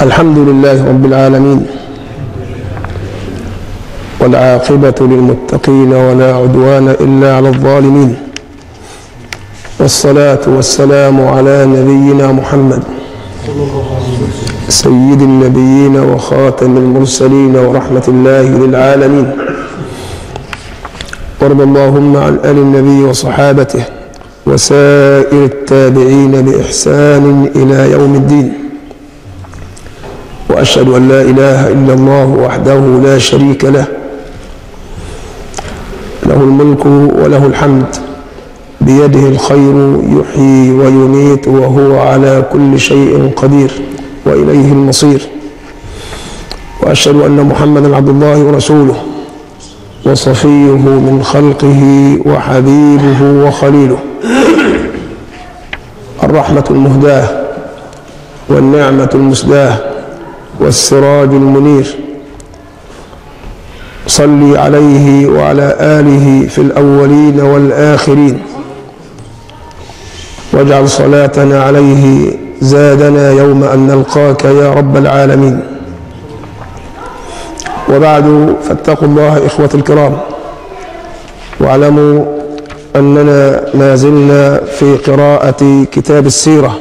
الحمد لله رب العالمين والعاقبة للمتقين ولا عدوان إلا على الظالمين والصلاة والسلام على نبينا محمد سيد النبيين وخاتم المرسلين ورحمة الله للعالمين وارض اللهم عن آل النبي وصحابته وسائر التابعين بإحسان إلى يوم الدين وأشهد أن لا إله إلا الله وحده لا شريك له له الملك وله الحمد بيده الخير يحيي ويميت وهو على كل شيء قدير وإليه المصير وأشهد أن محمدا عبد الله ورسوله وصفيه من خلقه وحبيبه وخليله الرحمة المهداة والنعمة المسداة والسراج المنير صلي عليه وعلى آله في الأولين والآخرين واجعل صلاتنا عليه زادنا يوم أن نلقاك يا رب العالمين وبعد فاتقوا الله إخوة الكرام واعلموا أننا ما زلنا في قراءة كتاب السيرة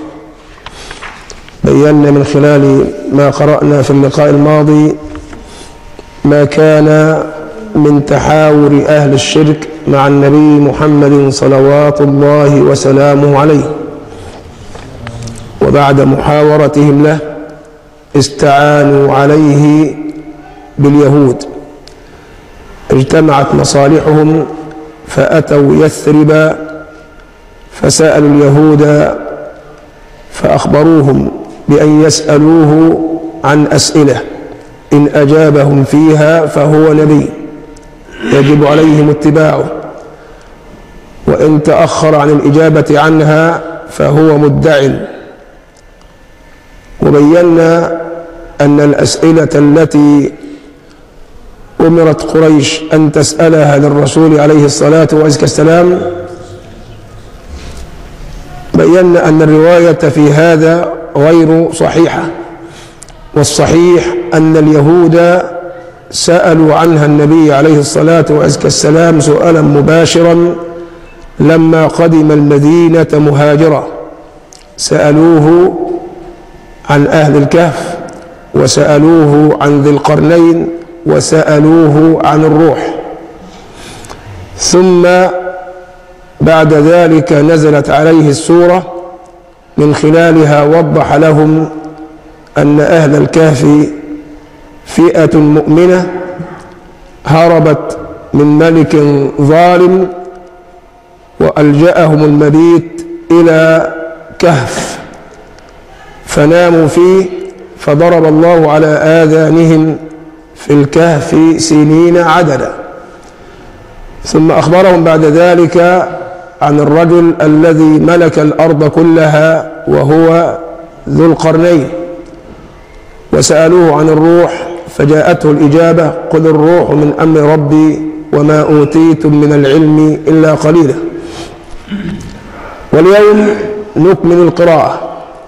بينا من خلال ما قرأنا في اللقاء الماضي ما كان من تحاور أهل الشرك مع النبي محمد صلوات الله وسلامه عليه وبعد محاورتهم له استعانوا عليه باليهود اجتمعت مصالحهم فأتوا يثرب فسألوا اليهود فأخبروهم بأن يسألوه عن أسئلة إن أجابهم فيها فهو نبي يجب عليهم اتباعه وإن تأخر عن الإجابة عنها فهو مدع وبينا أن الأسئلة التي أمرت قريش أن تسألها للرسول عليه الصلاة والسلام بينا أن الرواية في هذا غير صحيحة والصحيح أن اليهود سألوا عنها النبي عليه الصلاة والسلام سؤالا مباشرا لما قدم المدينة مهاجرا سألوه عن أهل الكهف وسألوه عن ذي القرنين وسألوه عن الروح ثم بعد ذلك نزلت عليه السورة من خلالها وضح لهم أن أهل الكهف فئة مؤمنة هربت من ملك ظالم وألجأهم المبيت إلى كهف فناموا فيه فضرب الله على آذانهم في الكهف سنين عددا ثم أخبرهم بعد ذلك عن الرجل الذي ملك الأرض كلها وهو ذو القرنين وسألوه عن الروح فجاءته الإجابة قل الروح من أمر ربي وما أوتيتم من العلم إلا قليلا واليوم نكمل القراءة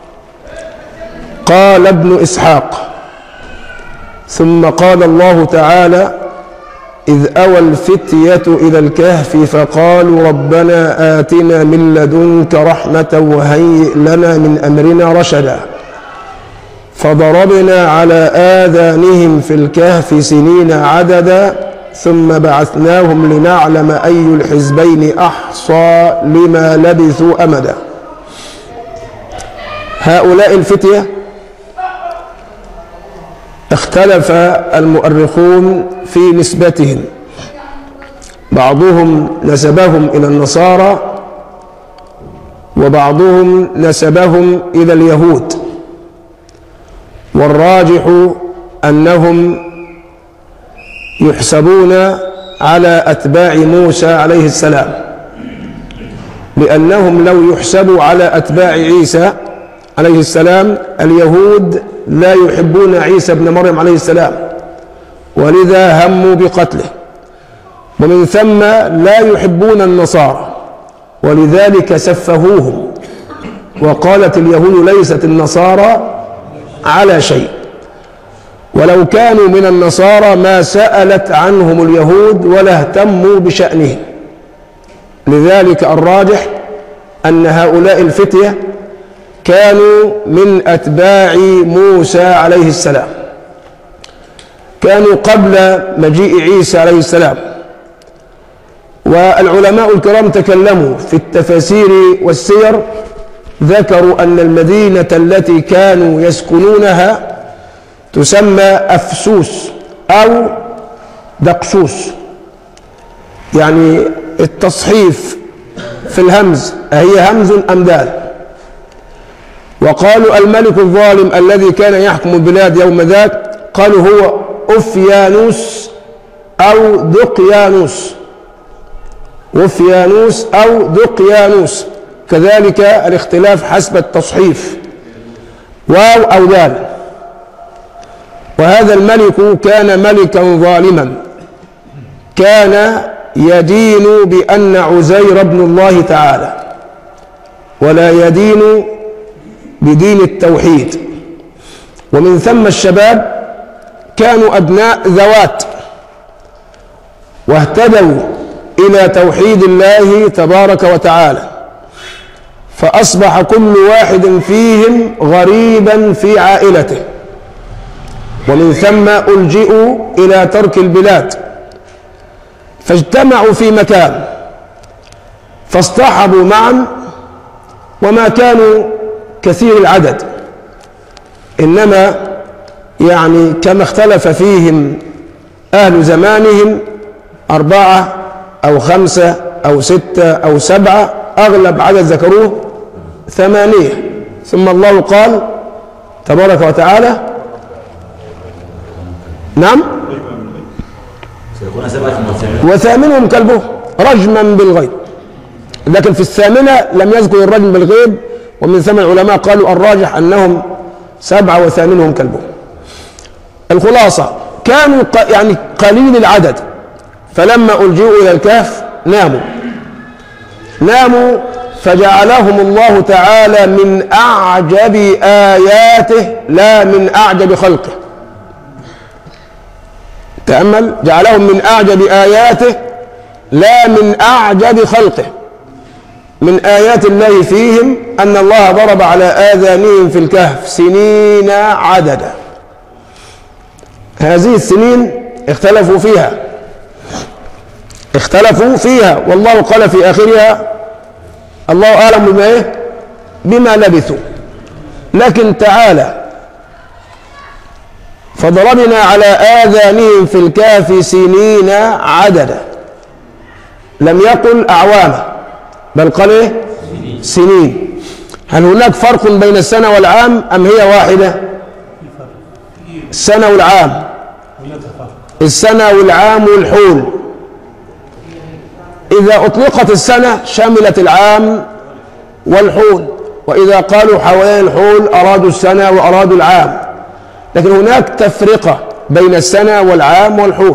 قال ابن إسحاق ثم قال الله تعالى إذ أوى الفتية إلى الكهف فقالوا ربنا آتنا من لدنك رحمة وهيئ لنا من أمرنا رشدا فضربنا على آذانهم في الكهف سنين عددا ثم بعثناهم لنعلم أي الحزبين أحصى لما لبثوا أمدا هؤلاء الفتية اختلف المؤرخون في نسبتهم بعضهم نسبهم إلى النصارى وبعضهم نسبهم إلى اليهود والراجح أنهم يحسبون على أتباع موسى عليه السلام لأنهم لو يحسبوا على أتباع عيسى عليه السلام اليهود لا يحبون عيسى بن مريم عليه السلام ولذا هموا بقتله ومن ثم لا يحبون النصارى ولذلك سفهوهم وقالت اليهود ليست النصارى على شيء ولو كانوا من النصارى ما سألت عنهم اليهود ولا اهتموا بشأنهم لذلك الراجح أن هؤلاء الفتية كانوا من أتباع موسى عليه السلام كانوا قبل مجيء عيسى عليه السلام والعلماء الكرام تكلموا في التفاسير والسير ذكروا أن المدينة التي كانوا يسكنونها تسمى أفسوس أو دقسوس يعني التصحيف في الهمز أهي همز أم دال وقالوا الملك الظالم الذي كان يحكم البلاد يوم ذاك قالوا هو أفيانوس أو دقيانوس وفيانوس أو دقيانوس كذلك الاختلاف حسب التصحيف واو أو دال وهذا الملك كان ملكا ظالما كان يدين بأن عزير ابن الله تعالى ولا يدين بدين التوحيد ومن ثم الشباب كانوا أبناء ذوات واهتدوا إلى توحيد الله تبارك وتعالى فأصبح كل واحد فيهم غريبا في عائلته ومن ثم ألجئوا إلى ترك البلاد فاجتمعوا في مكان فاصطحبوا معا وما كانوا كثير العدد إنما يعني كما اختلف فيهم أهل زمانهم أربعة أو خمسة أو ستة أو سبعة أغلب عدد ذكروه ثمانية ثم الله قال تبارك وتعالى نعم سيكون سبعة وثامنة وثامنهم كلبه رجما بالغيب لكن في الثامنة لم يذكر الرجم بالغيب ومن ثم العلماء قالوا الراجح أنهم سبعة وثامنهم كلبهم الخلاصة كانوا ق- يعني قليل العدد فلما ألجئوا إلى الكهف ناموا ناموا فجعلهم الله تعالى من أعجب آياته لا من أعجب خلقه تأمل جعلهم من أعجب آياته لا من أعجب خلقه من آيات الله فيهم أن الله ضرب على آذانهم في الكهف سنين عددا هذه السنين اختلفوا فيها اختلفوا فيها والله قال في آخرها الله أعلم بما إيه؟ بما لبثوا لكن تعالى فضربنا على آذانهم في الكهف سنين عددا لم يقل أعواما بل قال إيه؟ سنين هل هناك فرق بين السنة والعام أم هي واحدة السنة والعام السنة والعام والحول إذا أطلقت السنة شملت العام والحول وإذا قالوا حوالين الحول أرادوا السنة وأرادوا العام لكن هناك تفرقة بين السنة والعام والحول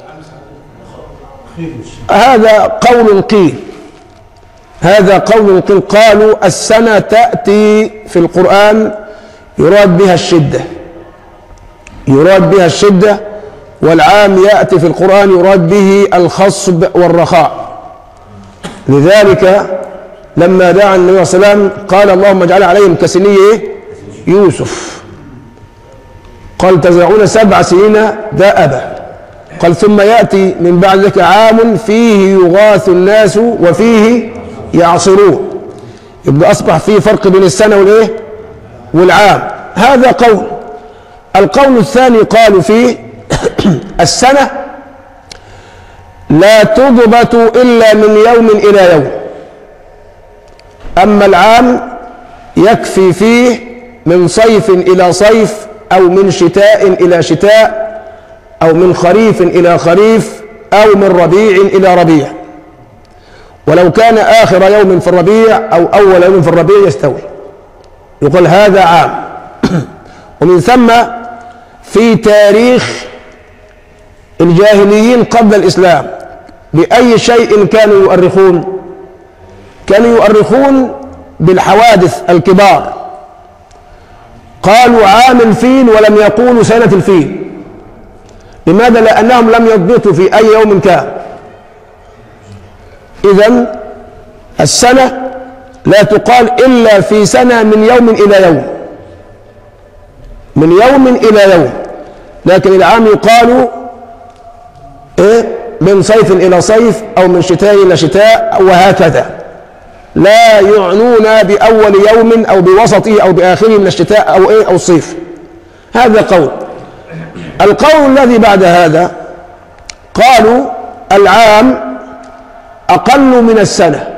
هذا قول قيل هذا قول قيل قالوا السنة تأتي في القرآن يراد بها الشدة يراد بها الشدة والعام يأتي في القرآن يراد به الخصب والرخاء لذلك لما دعا النبي صلى الله عليه وسلم قال اللهم اجعل عليهم كسنية يوسف قال تزرعون سبع سنين دأبا قال ثم يأتي من بعد ذلك عام فيه يغاث الناس وفيه يعصرون يبقى أصبح فيه فرق بين السنة والإيه والعام هذا قول القول الثاني قالوا فيه السنة لا تضبط إلا من يوم إلى يوم أما العام يكفي فيه من صيف إلى صيف أو من شتاء إلى شتاء أو من خريف إلى خريف أو من ربيع إلى ربيع ولو كان آخر يوم في الربيع أو أول يوم في الربيع يستوي يقول هذا عام ومن ثم في تاريخ الجاهليين قبل الإسلام بأي شيء كانوا يؤرخون كانوا يؤرخون بالحوادث الكبار قالوا عام الفيل ولم يقولوا سنة الفيل لماذا لأنهم لم يضبطوا في أي يوم كان إذا السنة لا تقال إلا في سنة من يوم إلى يوم من يوم إلى يوم لكن العام يقال إيه من صيف إلى صيف أو من شتاء إلى شتاء وهكذا لا يعنون بأول يوم أو بوسطه أو بآخره من الشتاء أو إيه أو الصيف هذا قول القول الذي بعد هذا قالوا العام أقل من السنة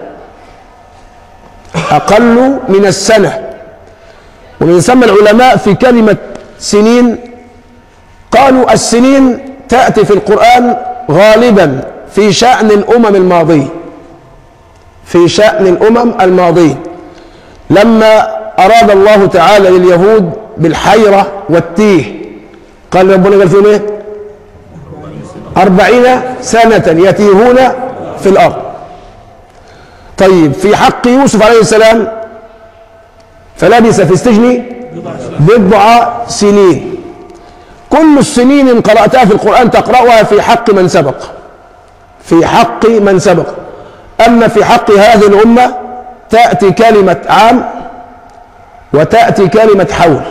أقل من السنة ومن ثم العلماء في كلمة سنين قالوا السنين تأتي في القرآن غالبا في شأن الأمم الماضية في شأن الأمم الماضية لما أراد الله تعالى لليهود بالحيرة والتيه قال ربنا قال فيهم ايه أربعين سنة يتيهون في الأرض طيب في حق يوسف عليه السلام فلبث في السجن بضع سنين كل السنين إن قرأتها في القرآن تقرأها في حق من سبق في حق من سبق أما في حق هذه الأمة تأتي كلمة عام وتأتي كلمة حول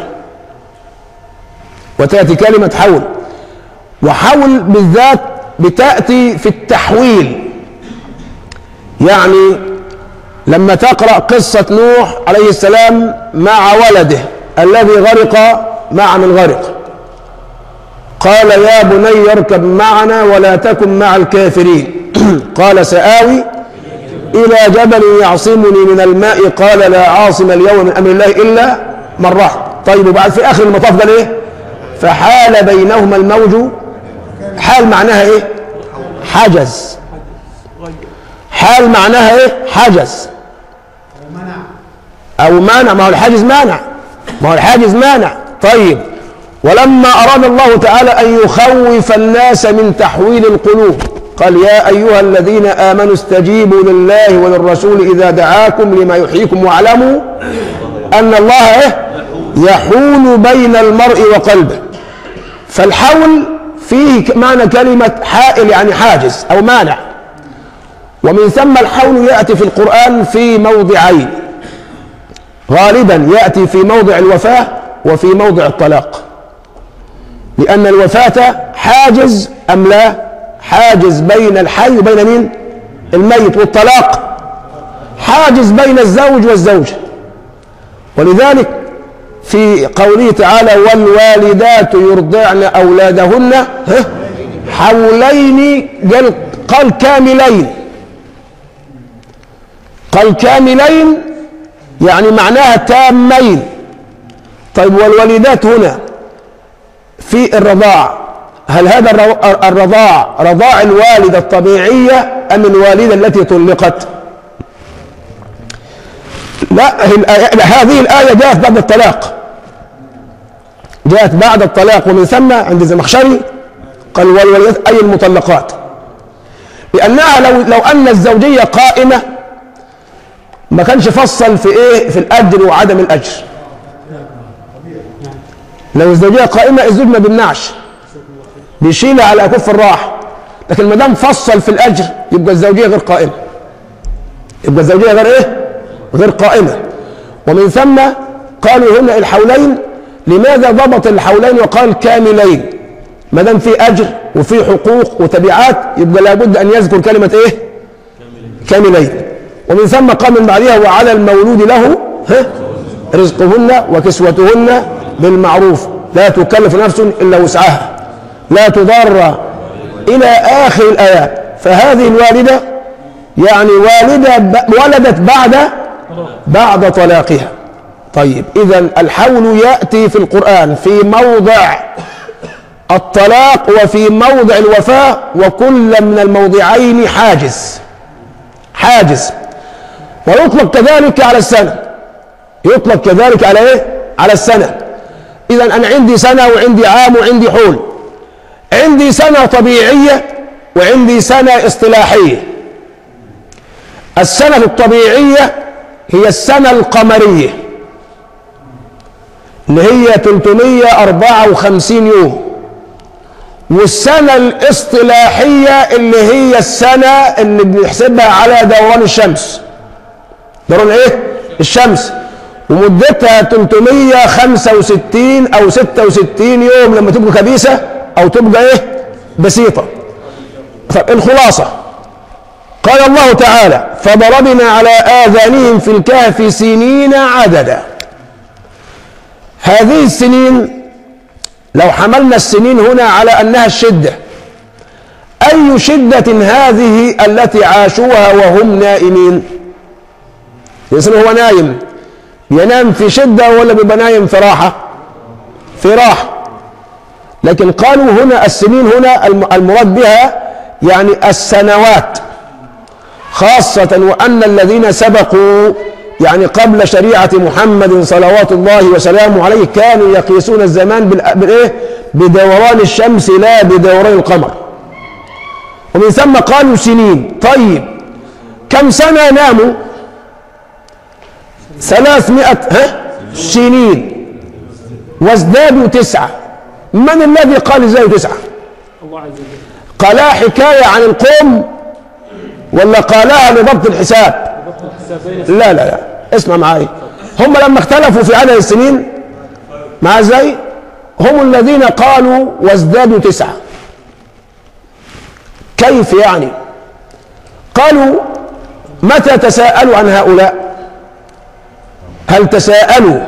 وتأتي كلمة حول وحول بالذات بتأتي في التحويل يعني لما تقرأ قصة نوح عليه السلام مع ولده الذي غرق مع من غرق قال يا بني اركب معنا ولا تكن مع الكافرين قال سآوي إلى جبل يعصمني من الماء قال لا عاصم اليوم من أمر الله إلا من رحم طيب وبعد في آخر المطاف قال إيه فحال بينهما الموج حال معناها إيه حجز حال معناها إيه حجز أو مانع ما هو الحاجز مانع ما هو الحاجز مانع طيب ولما أراد الله تعالى أن يخوف الناس من تحويل القلوب قال يا أيها الذين آمنوا استجيبوا لله وللرسول إذا دعاكم لما يحييكم واعلموا أن الله إيه؟ يحول بين المرء وقلبه فالحول فيه معنى كلمة حائل يعني حاجز أو مانع ومن ثم الحول يأتي في القرآن في موضعين غالبا يأتي في موضع الوفاة وفي موضع الطلاق لأن الوفاة حاجز أم لا حاجز بين الحي وبين مين الميت والطلاق حاجز بين الزوج والزوجة ولذلك في قوله تعالى والوالدات يرضعن أولادهن ها؟ حولين قال, قال كاملين قال كاملين يعني معناها تامين طيب والوالدات هنا في الرضاع هل هذا الرضاع رضاع الوالدة الطبيعية أم الوالدة التي طلقت لا هذه الآية جاءت بعد الطلاق جاءت بعد الطلاق ومن ثم عند الزمخشري قال والوالدات أي المطلقات لأنها لو, لو أن الزوجية قائمة ما كانش فصل في ايه في الاجر وعدم الاجر لو الزوجيه قائمه الزوج ما بيمنعش بيشيلها على اكف الراحه لكن ما دام فصل في الاجر يبقى الزوجيه غير قائمه يبقى الزوجيه غير ايه غير قائمه ومن ثم قالوا هنا الحولين لماذا ضبط الحولين وقال كاملين ما دام في اجر وفي حقوق وتبعات يبقى لابد ان يذكر كلمه ايه كاملين ومن ثم قال من بعدها وعلى المولود له ها رزقهن وكسوتهن بالمعروف لا تكلف نفس الا وسعها لا تضار الى اخر الايات فهذه الوالده يعني والده ولدت بعد بعد طلاقها طيب اذا الحول ياتي في القران في موضع الطلاق وفي موضع الوفاه وكل من الموضعين حاجز حاجز ويطلق كذلك على السنة يطلق كذلك على ايه على السنة اذا انا عندي سنة وعندي عام وعندي حول عندي سنة طبيعية وعندي سنة اصطلاحية السنة الطبيعية هي السنة القمرية اللي هي 354 يوم والسنة الاصطلاحية اللي هي السنة اللي بنحسبها على دوران الشمس دوران ايه؟ الشمس ومدتها 365 او 66 يوم لما تبقى كبيسة او تبقى ايه؟ بسيطة فالخلاصة قال الله تعالى فضربنا على آذانهم في الكهف سنين عددا هذه السنين لو حملنا السنين هنا على أنها الشدة أي شدة هذه التي عاشوها وهم نائمين الإنسان هو نايم ينام في شدة ولا بيبقى نايم في راحة في راحة لكن قالوا هنا السنين هنا المراد بها يعني السنوات خاصة وأن الذين سبقوا يعني قبل شريعة محمد صلوات الله وسلامه عليه كانوا يقيسون الزمان بالإيه؟ بدوران الشمس لا بدوران القمر ومن ثم قالوا سنين طيب كم سنة ناموا ثلاثمائة ها سنين وازدادوا تسعة من الذي قال ازدادوا تسعة قالها حكاية عن القوم ولا قالها لضبط الحساب لا لا لا اسمع معايا هم لما اختلفوا في عدد السنين مع ازاي هم الذين قالوا وازدادوا تسعة كيف يعني قالوا متى تساءلوا عن هؤلاء هل تساءلوا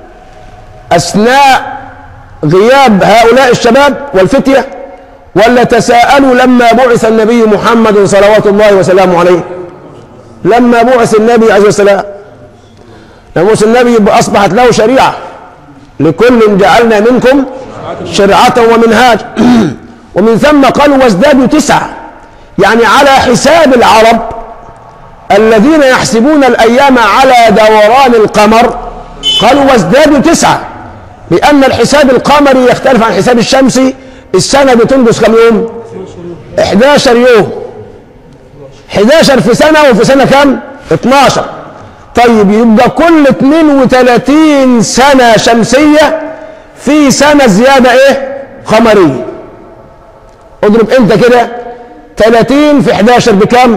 أثناء غياب هؤلاء الشباب والفتية ولا تساءلوا لما بعث النبي محمد صلوات الله وسلامه عليه لما بعث النبي عليه السلام لما بعث النبي يبقى أصبحت له شريعة لكل جعلنا منكم شرعة ومنهاج ومن ثم قالوا وازدادوا تسعة يعني على حساب العرب الذين يحسبون الأيام على دوران القمر قالوا وازدادوا تسعة لأن الحساب القمري يختلف عن حساب الشمسي السنة بتنقص كم يوم 11 يوم 11 في سنة وفي سنة كم 12 طيب يبقى كل 32 سنة شمسية في سنة زيادة ايه قمرية اضرب انت كده 30 في 11 بكم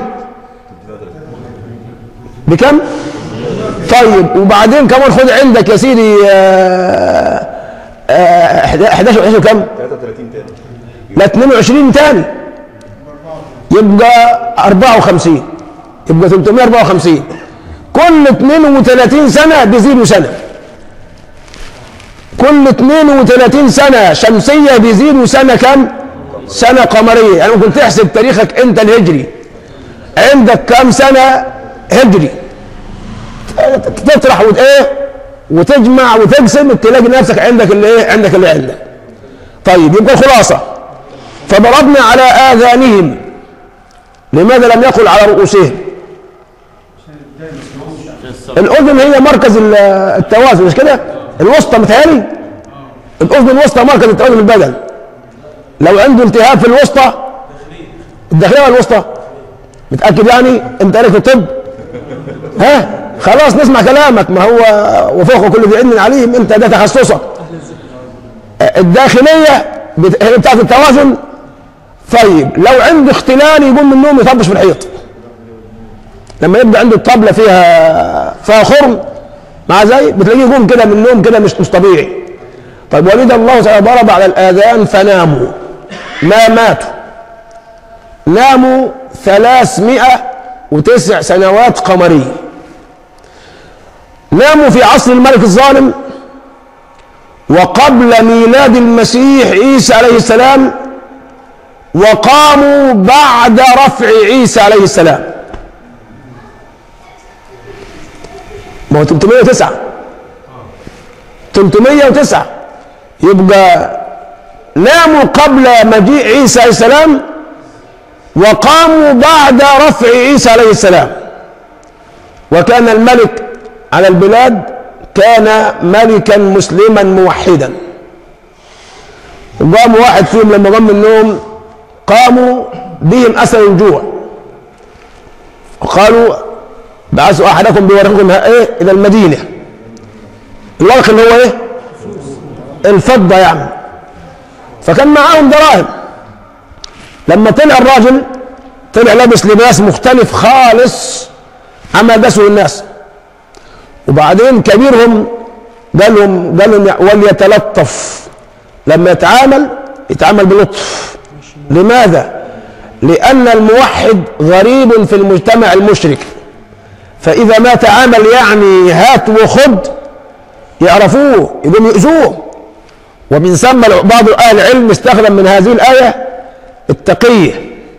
بكم طيب وبعدين كمان خد عندك يا سيدي آه، آه، 11 11 كم 33 تاني لا 22 تاني يبقى 54 يبقى 354 كل 32 سنة بيزيدوا سنة كل 32 سنة شمسية بيزيدوا سنة كم؟ سنة قمرية يعني ممكن تحسب تاريخك انت الهجري عندك كم سنة هجري تطرح وت- ايه وتجمع وتقسم تلاقي نفسك عندك اللي ايه عندك اللي عندك طيب يبقى الخلاصة فضربنا على آذانهم لماذا لم يقل على رؤوسهم الأذن هي مركز ال- التوازن مش كده الوسطى متهيألي الأذن الوسطى مركز التوازن في البدن لو عنده التهاب في الوسطى الداخلية ولا الوسطى متأكد يعني أنت قاري في الطب ها خلاص نسمع كلامك ما هو وفوق كل ذي علم عليم أنت ده تخصصك الداخلية بت- هي بتاعت التوازن طيب لو عنده اختلال يقوم من النوم يطبش في الحيط لما يبقى عنده الطبلة فيها فيها خرم مع زي بتلاقيه يقوم كده من النوم كده مش مش طبيعي طيب ولد الله تعالى ضرب على الآذان فناموا ما ماتوا ناموا ثلاثمائة وتسع سنوات قمرية ناموا في عصر الملك الظالم وقبل ميلاد المسيح عيسى عليه السلام وقاموا بعد رفع عيسى عليه السلام ما هو 309 309 يبقى ناموا قبل مجيء عيسى عليه السلام وقاموا بعد رفع عيسى عليه السلام وكان الملك على البلاد كان ملكا مسلما موحدا وقام واحد فيهم لما قام من النوم قاموا بهم اثر الجوع وقالوا بعثوا احدكم بورقكم ايه الى المدينه الورق اللي هو ايه الفضه يعني فكان معاهم دراهم لما طلع الراجل طلع لابس لباس مختلف خالص عما يلبسه الناس وبعدين كبيرهم قال لهم قال لهم وليتلطف لما يتعامل يتعامل بلطف لماذا؟ لأن الموحد غريب في المجتمع المشرك فإذا ما تعامل يعني هات وخد يعرفوه يقوم يؤذوه ومن ثم بعض أهل العلم استخدم من هذه الآية التقية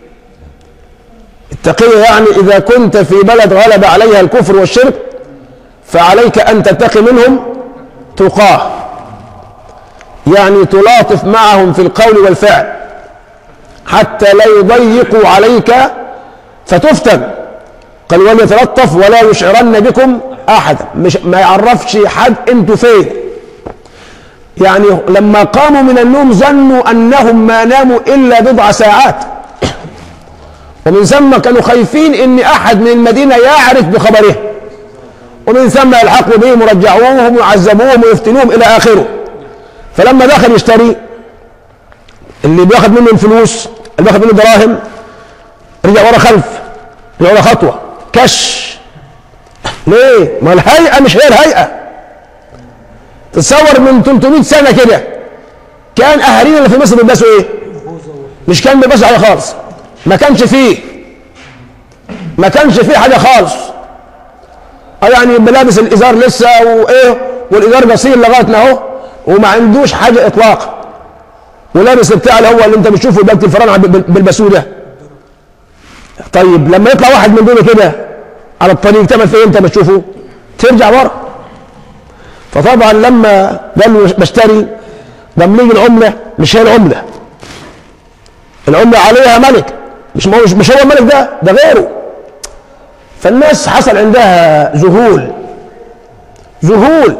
التقية يعني إذا كنت في بلد غلب عليها الكفر والشرك فعليك أن تتقي منهم تقاه يعني تلاطف معهم في القول والفعل حتى لا يضيقوا عليك فتفتن قال وليتلطف ولا يشعرن بكم احدا مش ما يعرفش حد انتوا فين يعني لما قاموا من النوم ظنوا انهم ما ناموا الا بضع ساعات ومن ثم كانوا خايفين ان احد من المدينه يعرف بخبره ومن ثم يلحقوا بهم ويرجعوهم ويعذبوهم ويفتنوهم الى اخره فلما دخل يشتري اللي بياخد منه الفلوس اللي بياخد منه دراهم رجع ورا خلف رجع ورا خطوه كش ليه؟ ما الهيئه مش هي الهيئه تتصور من 300 سنه كده كان اهالينا اللي في مصر بيلبسوا ايه؟ مش كان بيلبسوا حاجه خالص ما كانش فيه ما كانش فيه حاجه خالص اه يعني بلابس الازار لسه وايه والازار قصير لغايه ما اهو وما عندوش حاجه اطلاقا ولابس البتاع اللي هو اللي انت بتشوفه دلوقتي الفراعنه بيلبسوه ده طيب لما يطلع واحد من دول كده على الطريق تعمل فيه انت بتشوفه ترجع ورا فطبعا لما قال له بشتري لما يجي العمله مش هي العمله العمله عليها ملك مش ما هو مش هو الملك ده ده غيره فالناس حصل عندها ذهول ذهول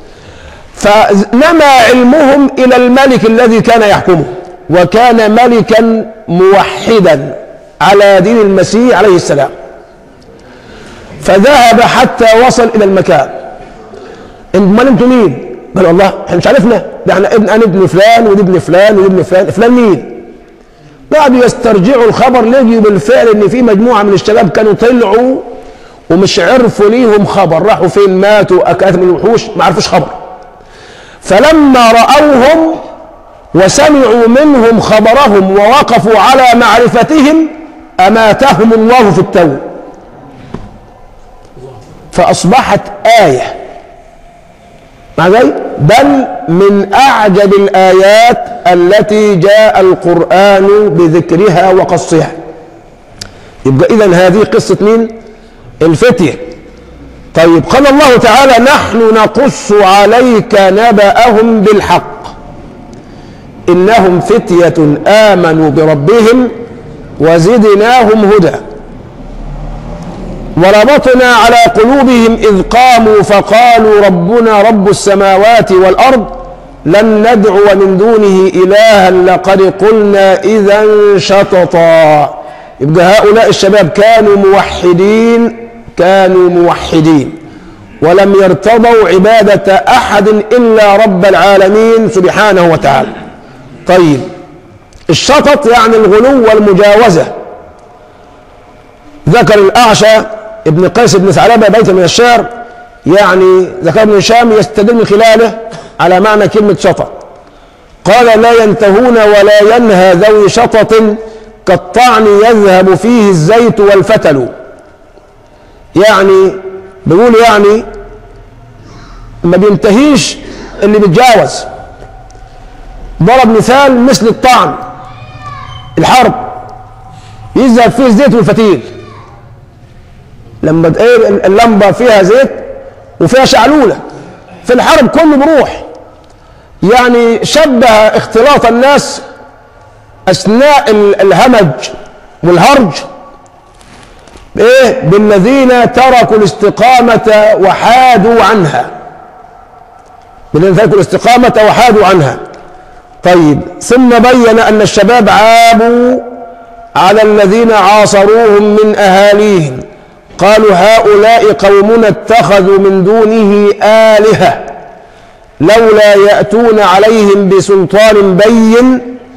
فنمى علمهم الى الملك الذي كان يحكمه وكان ملكا موحدا على دين المسيح عليه السلام فذهب حتى وصل الى المكان امال انتوا مين؟ قال والله احنا مش عرفنا ده احنا ابن انا ابن فلان وده ابن فلان وده ابن فلان فلان مين؟ قعدوا يسترجعوا الخبر لقيوا بالفعل ان في مجموعه من الشباب كانوا طلعوا ومش عرفوا ليهم خبر راحوا فين ماتوا اكلت من الوحوش ما عرفوش خبر فلما راوهم وسمعوا منهم خبرهم ووقفوا على معرفتهم اماتهم الله في التو فاصبحت ايه مع ذلك بل من اعجب الايات التي جاء القران بذكرها وقصها يبقى اذا هذه قصه مين الفتيه طيب قال الله تعالى نحن نقص عليك نبأهم بالحق إنهم فتية آمنوا بربهم وزدناهم هدى وربطنا على قلوبهم إذ قاموا فقالوا ربنا رب السماوات والأرض لن ندعو من دونه إلها لقد قلنا إذا شططا يبقى هؤلاء الشباب كانوا موحدين كانوا موحدين ولم يرتضوا عبادة أحد إلا رب العالمين سبحانه وتعالى طيب الشطط يعني الغلو والمجاوزة ذكر الأعشى ابن قيس بن ثعلبة بيت من الشعر يعني ذكر ابن هشام يستدل من خلاله على معنى كلمة شطط قال لا ينتهون ولا ينهى ذوي شطط كالطعن يذهب فيه الزيت والفتل يعني بيقول يعني ما بينتهيش اللي بيتجاوز ضرب مثال مثل الطعن الحرب يذهب فيه الزيت والفتيل لما ايه اللمبه فيها زيت وفيها شعلوله في الحرب كله بروح يعني شبه اختلاط الناس اثناء الهمج والهرج ايه بالذين تركوا الاستقامة وحادوا عنها بالذين تركوا الاستقامة وحادوا عنها طيب ثم بين أن الشباب عابوا على الذين عاصروهم من أهاليهم قالوا هؤلاء قومنا اتخذوا من دونه آلهة لولا يأتون عليهم بسلطان بين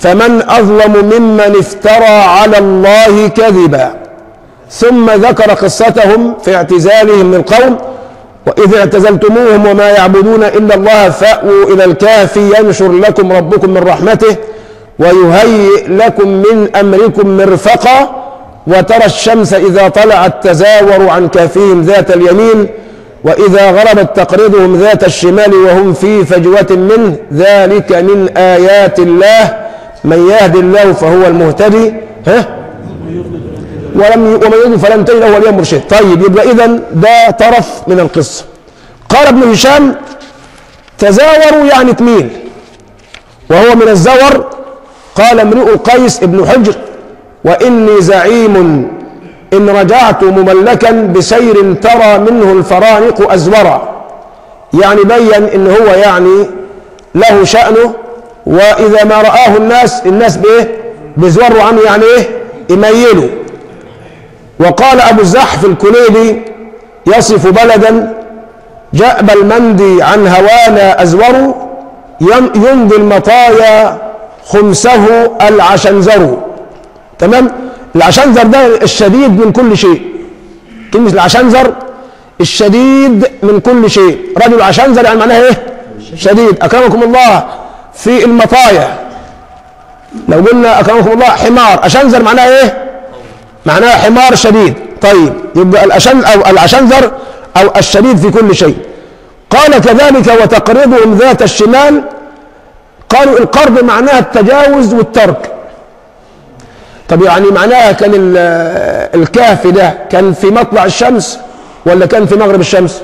فمن أظلم ممن افترى على الله كذبا ثم ذكر قصتهم في اعتزالهم من القوم وإذ اعتزلتموهم وما يعبدون إلا الله فأووا إلى الكهف ينشر لكم ربكم من رحمته ويهيئ لكم من أمركم مرفقا وترى الشمس إذا طلعت تزاور عن كهفهم ذات اليمين وإذا غربت تقرضهم ذات الشمال وهم في فجوة منه ذلك من آيات الله من يهد الله فهو المهتدي ها ولم ي- ومن يضل فلن تجد له وليا مرشد طيب يبقى إذا ده طرف من القصة قال ابن هشام تزاوروا يعني تميل وهو من الزور قال امرؤ قيس ابن حجر وإني زعيم إن رجعت مملكا بسير ترى منه الفرانق أزورا يعني بين إن هو يعني له شأنه وإذا ما رآه الناس الناس بإيه بيزوروا عنه يعني إيه يميلوا وقال أبو الزحف الكليبي يصف بلدا جأب المندي عن هوانا أزور ين- يمضي المطايا خمسه العشنزر تمام العشنزر ده الشديد من كل شيء كلمة العشنزر الشديد من كل شيء رجل عشنزر يعني معناها ايه شديد أكرمكم الله في المطايا لو قلنا أكرمكم الله حمار أشنزر معناها ايه معناها حمار شديد طيب يبقى الأشن أو العشنزر أو الشديد في كل شيء قال كذلك وتقرضهم ذات الشمال قالوا القرض معناها التجاوز والترك طب يعني معناها كان ال- الكهف ده كان في مطلع الشمس ولا كان في مغرب الشمس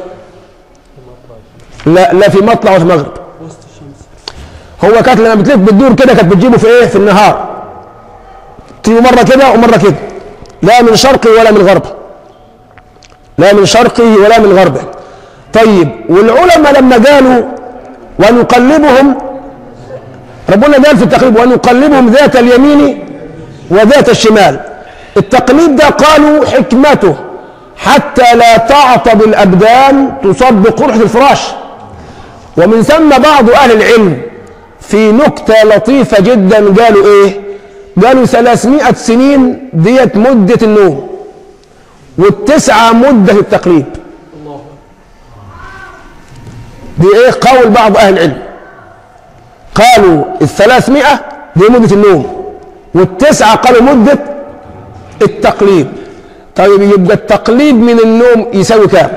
لا لا في مطلع وفي مغرب هو كانت لما بتلف بتدور كده كانت بتجيبه في ايه في النهار تيجي مره كده ومره كده لا من شرقه ولا من غربه لا من شرقه ولا من غربه طيب والعلماء لما قالوا ونقلبهم ربنا قال في التقليب ونقلبهم ذات اليمين وذات الشمال التقليد ده قالوا حكمته حتى لا تعطب الأبدان تصب بقرحة الفراش ومن ثم بعض أهل العلم في نكتة لطيفة جدا قالوا إيه قالوا 300 سنين ديت مدة النوم والتسعة مدة التقليب دي ايه قول بعض اهل العلم قالوا الثلاثمائة دي مدة النوم والتسعة قالوا مدة التقليب طيب يبقى التقليب من النوم يساوي كام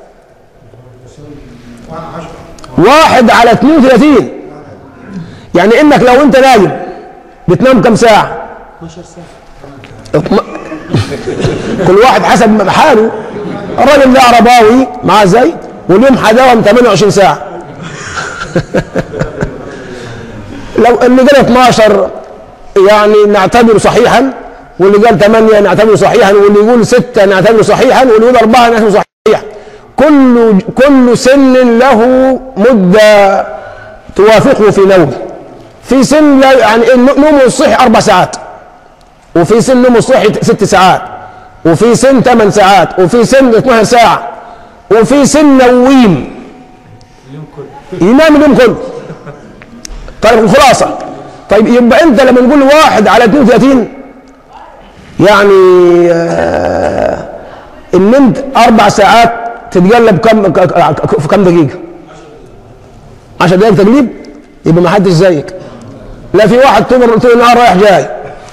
واحد على 32 يعني انك لو انت نايم بتنام كم ساعة 12 ساعة كل واحد حسب حاله الراجل ده عرباوي معاه زي واليوم حداوم 28 ساعة لو اللي قال 12 يعني نعتبره صحيحا واللي قال 8 نعتبره صحيحا واللي يقول 6 نعتبره صحيحا واللي يقول 4 نعتبره صحيح كل كل سن له مدة توافقه في نومه في سن لا يعني نومه الصحي أربع ساعات وفي سن نومه الصحي ست ساعات وفي سن 8 ساعات وفي سن 12 ساعة وفي سن نويم ينام اليوم كله طيب الخلاصة طيب يبقى انت لما نقول واحد على 32 يعني آه ان نمت اربع ساعات تتقلب كم ك- ك- في كم دقيقة 10 دقائق تقليب يبقى ما حدش زيك لا في واحد طول طول النهار رايح جاي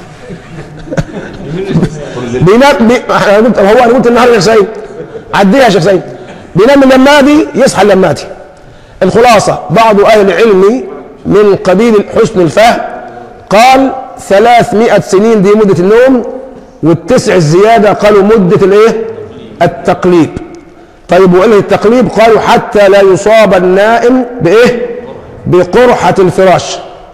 بينام بي... احنا قلت هو انا قلت النهار يا شيخ سيد عديها يا شيخ سيد بينام اللمادي يصحى اللمادي الخلاصة بعض أهل العلم من قبيل حسن الفهم قال ثلاثمائة سنين دي مدة النوم والتسع الزيادة قالوا مدة الايه التقليب طيب وإيه التقليب قالوا حتى لا يصاب النائم بإيه بقرحة الفراش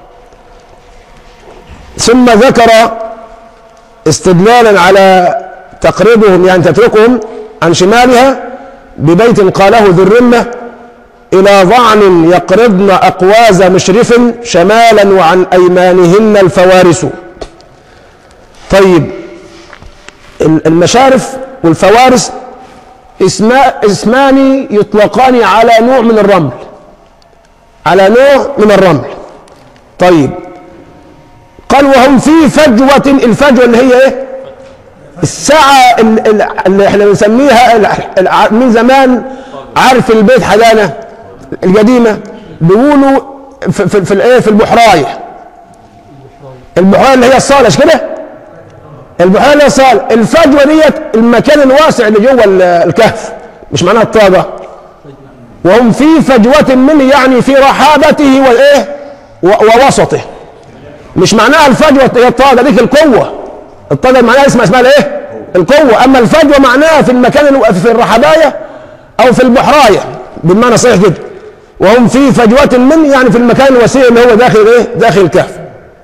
ثم ذكر استدلالا على تقريبهم يعني تتركهم عن شمالها ببيت قاله ذو الرمة إلى ضعن يقرضن أقواز مشرف شمالا وعن أيمانهن الفوارس طيب المشارف والفوارس اسما اسمان يطلقان على نوع من الرمل على نوع من الرمل طيب قال وهم في فجوة الفجوة اللي هي ايه الساعة ال- ال- اللي احنا بنسميها ال- ال- من زمان عارف البيت حدانة القديمة بيقولوا في, في, في الايه في البحراية البحراية اللي هي الصالة مش كده البحيرة اللي هي الصالة الفجوة ديت المكان الواسع اللي جوه ال- الكهف مش معناها الطاقة وهم في فجوة منه يعني في رحابته وايه و- ووسطه مش معناها الفجوة هي الطاقة ديك القوة الطاقة معناها اسمها اسمها الايه القوة اما الفجوة معناها في المكان الو- في الرحباية او في البحراية بالمعنى صحيح جدا وهم في فجوة منه يعني في المكان الوسيع اللي هو داخل ايه داخل الكهف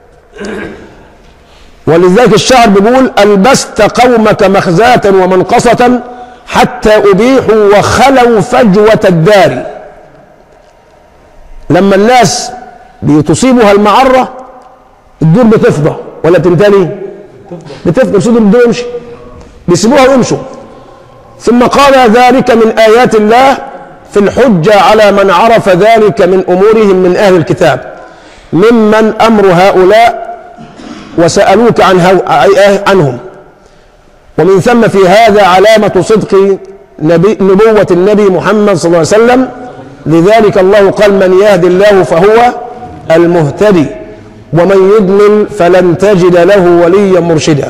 ولذلك الشاعر بيقول ألبست قومك مخزاة ومنقصة حتى أبيحوا وخلوا فجوة الدار لما الناس بتصيبها المعرة الدور بتفضى ولا بتمتلي بتفضى بيسيبوا الدور يمشي بيسيبوها ويمشوا ثم قال ذلك من آيات الله في الحجة على من عرف ذلك من أمورهم من أهل الكتاب ممن أمر هؤلاء وسألوك عن هو... أي- عنهم ومن ثم في هذا علامة صدق نبي... نبوة النبي محمد صلى الله عليه وسلم لذلك الله قال من يهد الله فهو المهتدي ومن يضلل فلن تجد له وليا مرشدا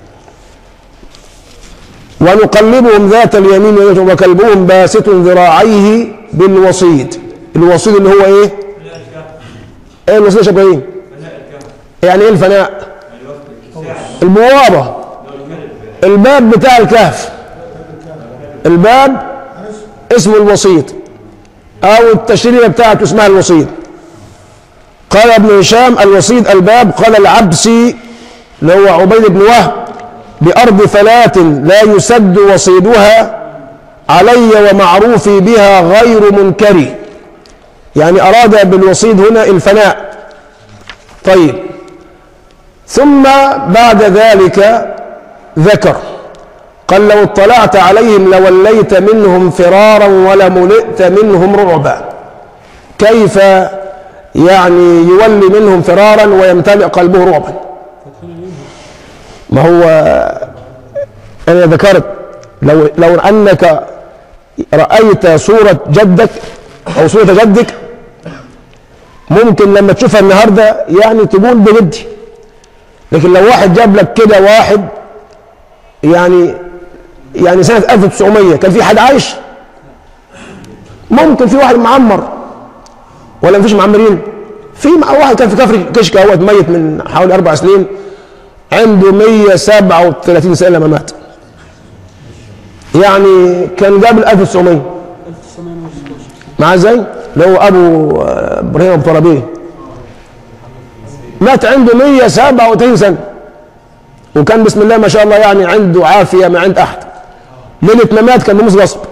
ونقلبهم ذات اليمين واليسار وكلبهم باسط ذراعيه بالوصيد الوصيد اللي هو ايه؟ ايه الوصيد يا شيخ ابراهيم؟ يعني ايه الفناء؟ البوابة الباب بتاع الكهف الباب اسمه الوسيط او التشريعة بتاعته اسمها الوسيط قال ابن هشام الوسيط الباب قال العبسي اللي هو عبيد بن وهب بأرض فلاة لا يسد وصيدها علي ومعروفي بها غير منكر يعني أراد بالوصيد هنا الفناء طيب ثم بعد ذلك ذكر قال لو اطلعت عليهم لوليت منهم فرارا ولملئت منهم رعبا كيف يعني يولي منهم فرارا ويمتلئ قلبه رعبا ما هو انا ذكرت لو لو انك رايت صوره جدك او صوره جدك ممكن لما تشوفها النهارده يعني تقول بجدي لكن لو واحد جاب لك كده واحد يعني يعني سنة 1900 كان في حد عايش ممكن في واحد معمر ولا مفيش معمرين في مع واحد كان في كفر كشك اهوت ميت من حوالي اربع سنين عنده 137 سنه لما مات يعني كان قبل 1900 مع ازاي؟ اللي هو ابو آه، ابراهيم ابو طرابيه مات عنده 137 سنه وكان بسم الله ما شاء الله يعني عنده عافيه ما عند احد ليله ما مات كان نموذج غصب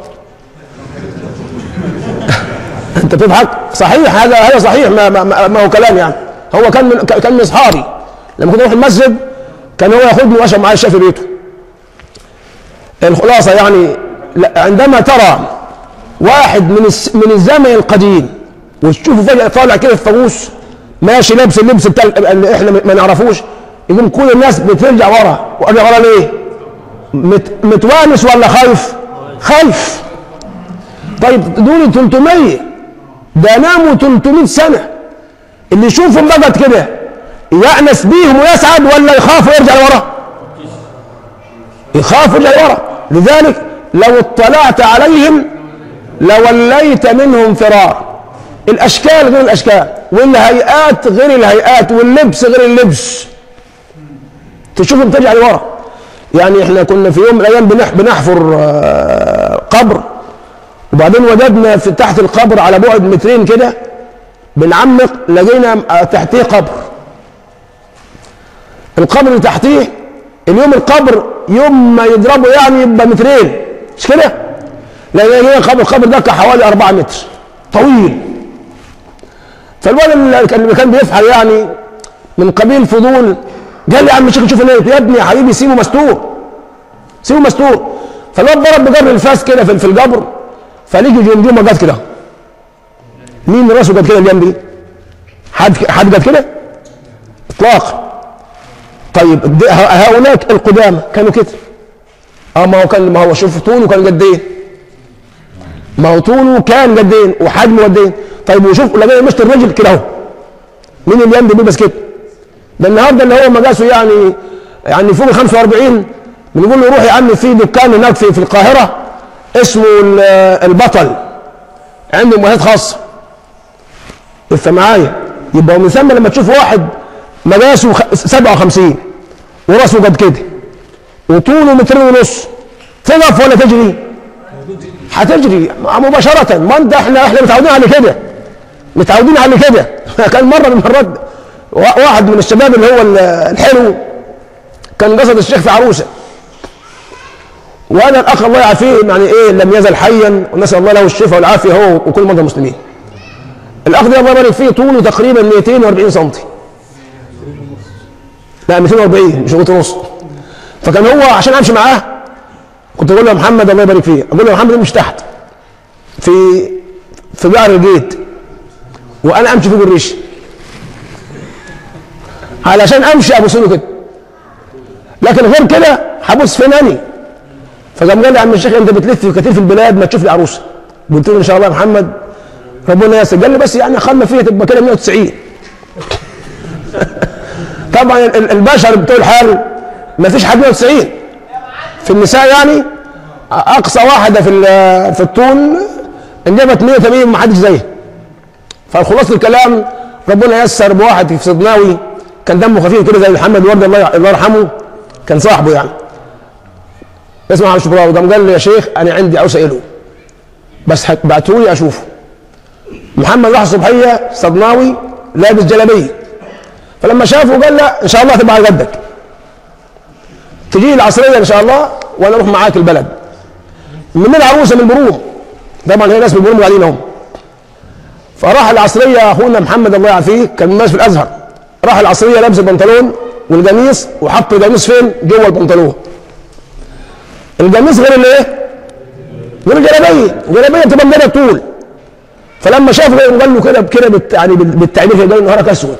انت بتضحك صحيح هذا هذا صحيح ما, ما, ما, ما هو كلام يعني هو كان من كان من اصحابي لما كنت اروح المسجد كان هو ياخدني واشرب معايا الشاي في بيته الخلاصه يعني لا- عندما ترى واحد من الس- من الزمن القديم وتشوفه فجاه طالع كده في فانوس ماشي لابس اللبس بتاع اللي احنا ما نعرفوش يقوم كل الناس بترجع ورا وارجع ورا ليه؟ مت متوانس ولا خايف؟ خايف طيب دول 300 ده ناموا 300 سنه اللي يشوفهم بقت كده يأنس بيهم ويسعد ولا يخاف ويرجع لورا؟ يخاف ويرجع لورا لذلك لو اطلعت عليهم لوليت منهم فرار الاشكال غير الاشكال والهيئات غير الهيئات واللبس غير اللبس تشوفهم ترجع لورا يعني احنا كنا في يوم من الايام بنح بنحفر آه، قبر وبعدين وجدنا في تحت القبر على بعد مترين كده بنعمق لقينا آه، تحتيه قبر القبر اللي تحتيه اليوم القبر يوم ما يضربه يعني يبقى مترين مش كده؟ لان القبر القبر ده كان حوالي 4 متر طويل فالولد اللي كان اللي كان بيفعل يعني من قبيل فضول قال لي يا عم شيخ شوف الناس يا ابني يا حبيبي سيبه مستور سيبه مستور فالواد ضرب بجر الفاس كده في في الجبر فلقي جمجمه جت كده مين راسه جت كده الجنب دي؟ حد حد جت كده؟ اطلاق طيب د- ه- هؤلاء القدامى كانوا كده اه ما هو كان ما هو شوف طوله كان قد ايه ما هو طوله كان قد ايه وحجمه قد ايه طيب وشوف لما يمشي الرجل كده اهو مين اللي يمضي بيلبس كده ده النهارده اللي هو مقاسه يعني يعني فوق ال 45 بنقول له روح يا عم في دكان هناك في, في القاهره اسمه ال- البطل عنده مؤهلات خاصه افهم معايا يبقى من ثم لما تشوف واحد مقاسه خ- 57 وراسه قد كده وطوله مترين ونص تقف ولا تجري؟ هتجري مباشرة ما انت احنا احنا متعودين على كده متعودين على كده كان مرة من المرات وا- واحد من الشباب اللي هو ال- الحلو كان قصد الشيخ في عروسة وانا الاخ الله يعافيه يعني ايه لم يزل حيا ونسال الله له الشفاء والعافيه هو وكل مرضى المسلمين الاخ ده الله يبارك فيه طوله تقريبا 240 سم لا 240 مش قلت ونص فكان هو عشان امشي معاه كنت اقول له يا محمد الله يبارك فيه اقول له يا محمد مش تحت في في بئر الجيت وانا امشي فوق الريش علشان امشي ابص له كده لكن غير كده هبص فين اني فقام قال لي يا عم الشيخ انت بتلف في كتير في البلاد ما تشوف لي عروسه قلت له ان شاء الله يا محمد ربنا يسر قال لي بس يعني خلنا فيها تبقى كده 190 طبعا ال- البشر بتوع الحال ما فيش حد 190 في النساء يعني اقصى واحده في ال- في الطول انجبت 180 ما حدش زيها فالخلاصه الكلام ربنا يسر بواحد في صدناوي كان دمه خفيف كده زي محمد ورده الله الله يرحمه كان صاحبه يعني اسمه على الشبراوي قام قال لي يا شيخ انا عندي عاوز اساله بس بعتوا لي اشوفه محمد راح الصبحيه صدناوي لابس جلابيه فلما شافه قال لا ان شاء الله تبقى على قدك تجي العصريه ان شاء الله وانا اروح معاك البلد من العروسه من بروم طبعا هي ناس من بروم قاعدين اهم فراح العصريه اخونا محمد الله يعافيه كان ماشي في الازهر راح العصريه لابس البنطلون والقميص وحط القميص فين؟ جوه البنطلون القميص غير الايه؟ غير الجلابيه الجلابيه بتبقى مدى طول فلما شافه قال له كده كده بت- يعني بال- بالتعبير كده قال له نهارك اسود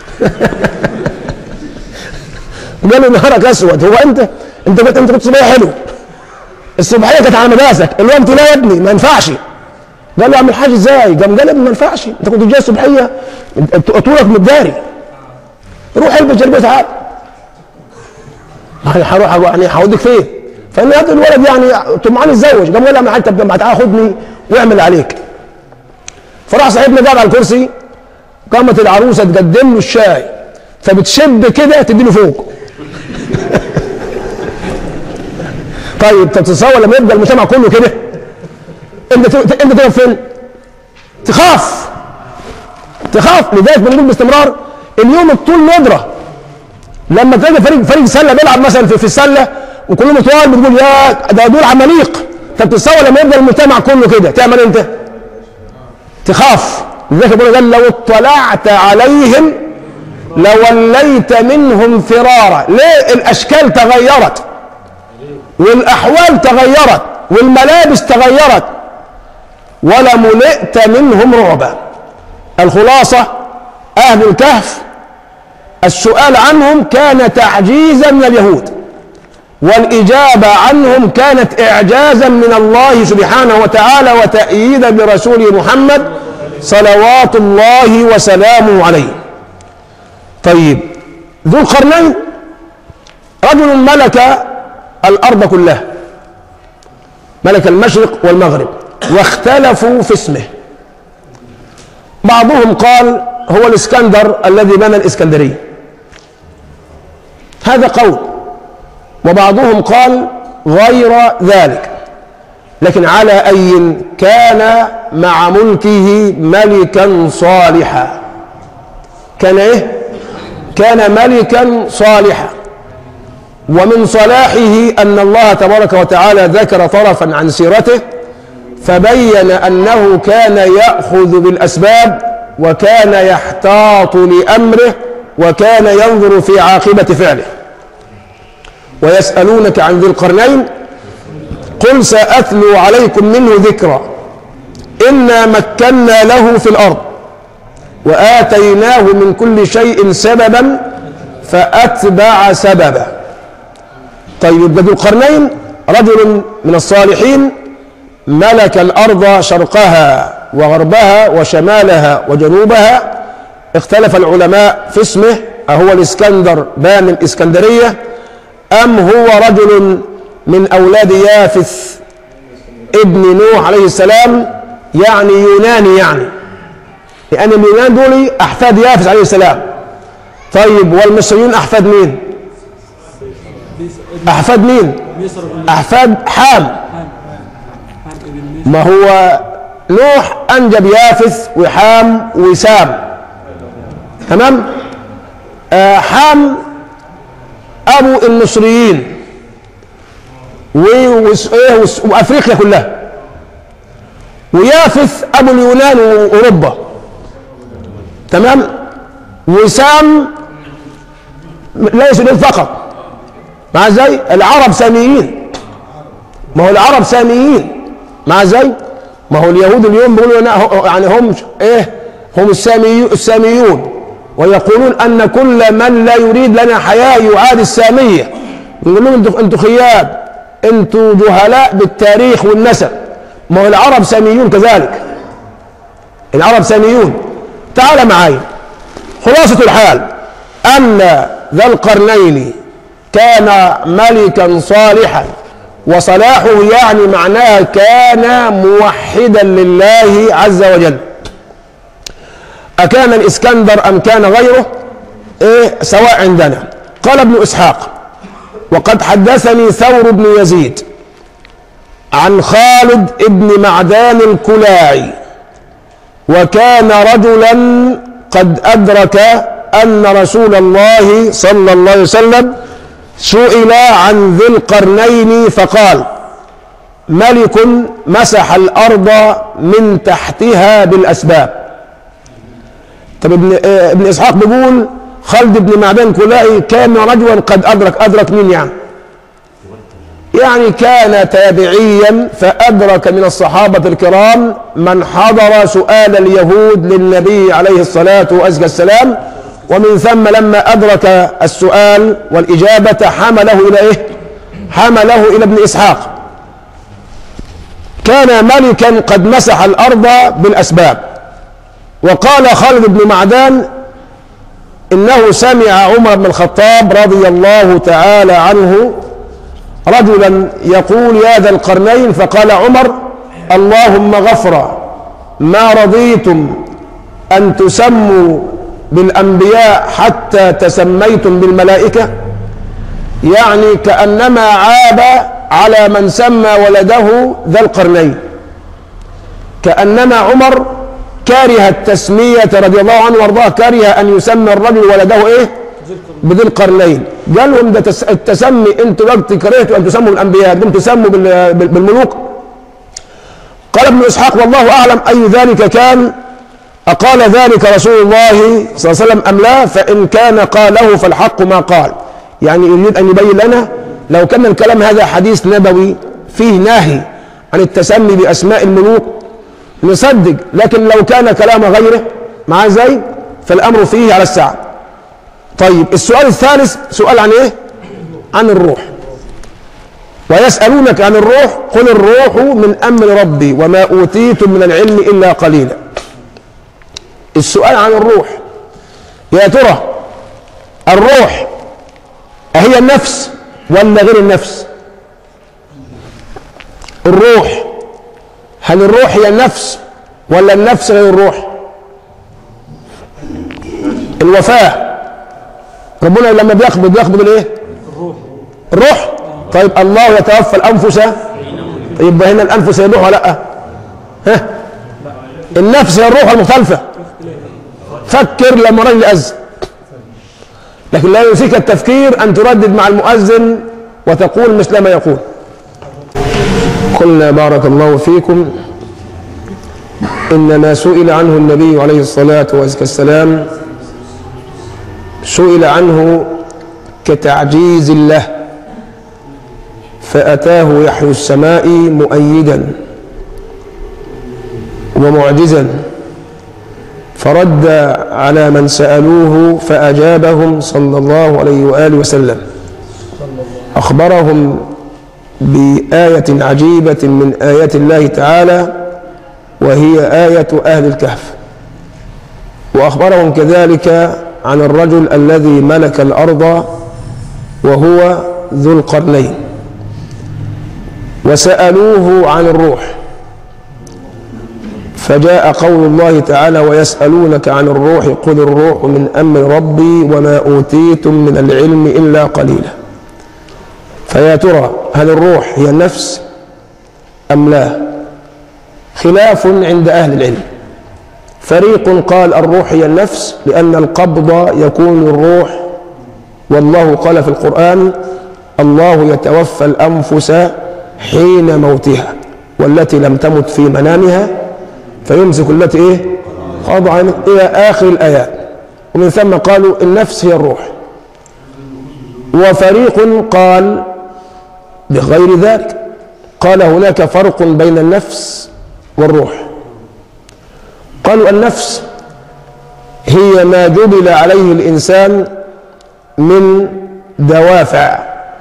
قال له نهارك اسود هو انت انت كنت انت كنت صبيه حلو الصبحيه كانت على مداسك الوقت لا يا ابني ما ينفعش قال له يا عم الحاج ازاي؟ قام قال يا ابني ما ينفعش انت كنت جاي الصبحيه انت- طولك متداري روح البس جلبيه تعال يعني هروح يعني هوديك فين؟ فان هذا الولد يعني طمعان يتزوج قام قال له يا عم الحاج طب ما تعال خدني واعمل اللي عليك فراح صاحبنا قاعد على الكرسي قامت العروسه تقدم له الشاي فبتشب كده تديله فوق طيب تتصور لما يبقى المجتمع كله كده انت ت- انت تقف فين؟ تخاف تخاف لذلك بنقول باستمرار اليوم الطول ندره لما تلاقي فريق فريق سله بيلعب مثلا في, في السله وكلهم طوال بتقول يا ده دول عماليق طب تتصور لما يبقى المجتمع كله كده تعمل انت؟ تخاف لذلك ربنا قال لو اطلعت عليهم لوليت منهم فرارا ليه الاشكال تغيرت والاحوال تغيرت والملابس تغيرت ولملئت منهم رعبا الخلاصه اهل الكهف السؤال عنهم كان تعجيزا من اليهود والإجابة عنهم كانت إعجازا من الله سبحانه وتعالى وتأييدا برسوله محمد صلوات الله وسلامه عليه طيب ذو القرنين رجل ملك الأرض كلها ملك المشرق والمغرب واختلفوا في اسمه بعضهم قال هو الاسكندر الذي بنى الإسكندرية هذا قول وبعضهم قال غير ذلك لكن على أي كان مع ملكه ملكا صالحا كان إيه؟ كان ملكا صالحا ومن صلاحه أن الله تبارك وتعالى ذكر طرفا عن سيرته فبين أنه كان يأخذ بالأسباب وكان يحتاط لأمره وكان ينظر في عاقبة فعله ويسألونك عن ذي القرنين قل سأتلو عليكم منه ذكرا إنا مكنا له في الأرض وآتيناه من كل شيء سببا فأتبع سببا طيب يبقى ذو القرنين رجل من الصالحين ملك الأرض شرقها وغربها وشمالها وجنوبها اختلف العلماء في اسمه أهو الإسكندر بان الإسكندرية أم هو رجل من أولاد يافث ابن نوح عليه السلام يعني يوناني يعني لأن اليونان دول أحفاد يافث عليه السلام طيب والمصريون أحفاد مين؟ أحفاد مين؟ أحفاد حام ما هو نوح أنجب يافث وحام وسام تمام؟ آه حام أبو المصريين و- وس- إيه وس- وأفريقيا كلها ويافث أبو اليونان وأوروبا تمام؟ وسام ليس دول فقط مع ازاي العرب ساميين ما هو العرب ساميين مع ازاي ما هو اليهود اليوم بيقولوا أنا هو- يعني هم ايه هم السامي الساميون ويقولون ان كل من لا يريد لنا حياه يعاد الساميه يقولون لهم انتوا انتوا خياب انتوا جهلاء بالتاريخ والنسب ما هو العرب ساميون كذلك العرب ساميون تعال معي خلاصة الحال أن ذا القرنين كان ملكا صالحا وصلاحه يعني معناها كان موحدا لله عز وجل أكان الإسكندر أم كان غيره إيه سواء عندنا قال ابن إسحاق وقد حدثني ثور بن يزيد عن خالد بن معدان الكلاعي وكان رجلا قد أدرك أن رسول الله صلى الله عليه وسلم سئل عن ذي القرنين فقال ملك مسح الأرض من تحتها بالأسباب طب ابن, آه، ابن إسحاق بيقول خالد بن معدان كلائي كان رجلا قد أدرك أدرك مين يعني يعني كان تابعيا فأدرك من الصحابة الكرام من حضر سؤال اليهود للنبي عليه الصلاة والسلام ومن ثم لما أدرك السؤال والإجابة حمله إلى إيه؟ حمله إلى ابن إسحاق كان ملكا قد مسح الأرض بالأسباب وقال خالد بن معدان إنه سمع عمر بن الخطاب رضي الله تعالى عنه رجلا يقول يا ذا القرنين فقال عمر اللهم غفرا ما رضيتم أن تسموا بالأنبياء حتى تسميتم بالملائكة يعني كأنما عاب على من سمى ولده ذا القرنين كأنما عمر كره التسمية رضي الله عنه وارضاه كره أن يسمى الرجل ولده إيه بذي القرنين قال لهم ده تس- التسمي انتوا وقت كرهتوا ان تسموا الانبياء قم تسموا بال- بال- بالملوك قال ابن اسحاق والله اعلم اي ذلك كان اقال ذلك رسول الله صلى الله عليه وسلم ام لا فان كان قاله فالحق ما قال يعني يريد ان يبين لنا لو كان الكلام هذا حديث نبوي فيه نهي عن التسمي باسماء الملوك نصدق لكن لو كان كلام غيره مع زي فالامر فيه على الساعه طيب السؤال الثالث سؤال عن ايه عن الروح ويسألونك عن الروح قل الروح من أمر ربي وما أوتيتم من العلم إلا قليلا السؤال عن الروح يا ترى الروح أهي النفس ولا غير النفس الروح هل الروح هي النفس ولا النفس غير الروح الوفاه ربنا لما بيقبض بيقبض الايه الروح طيب الله يتوفى الانفس يبقى هنا الانفس هي الروح ولا لا ها النفس هي الروح المختلفه فكر لما رجل اذن لكن لا ينسيك التفكير ان تردد مع المؤذن وتقول مثل ما يقول قلنا بارك الله فيكم ان ما سئل عنه النبي عليه الصلاه والسلام سئل عنه كتعجيز الله فأتاه يحيو السماء مؤيدا ومعجزا فرد على من سألوه فأجابهم صلى الله عليه وآله وسلم أخبرهم بآية عجيبة من آيات الله تعالى وهي آية أهل الكهف وأخبرهم كذلك عن الرجل الذي ملك الأرض وهو ذو القرنين وسألوه عن الروح فجاء قول الله تعالى ويسألونك عن الروح قل الروح من أمر ربي وما أوتيتم من العلم إلا قليلا فيا ترى هل الروح هي النفس أم لا خلاف عند أهل العلم فريق قال الروح هي النفس لأن القبض يكون الروح والله قال في القرآن الله يتوفى الأنفس حين موتها والتي لم تمت في منامها فيمسك التي ايه خاضع الى اخر الايات ومن ثم قالوا النفس هي الروح وفريق قال بغير ذلك قال هناك فرق بين النفس والروح قالوا النفس هي ما جبل عليه الانسان من دوافع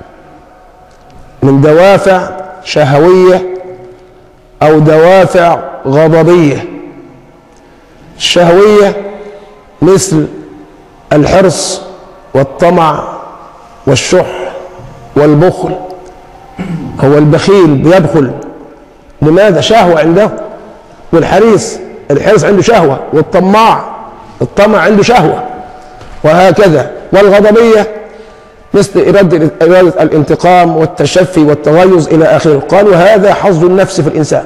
من دوافع شهويه او دوافع غضبيه الشهويه مثل الحرص والطمع والشح والبخل هو البخيل بيبخل لماذا شهوه عنده والحريص الحرص عنده شهوه والطماع الطمع عنده شهوه وهكذا والغضبيه مثل إرادة, إرادة الانتقام والتشفي والتغيظ إلى آخره قالوا هذا حظ النفس في الإنسان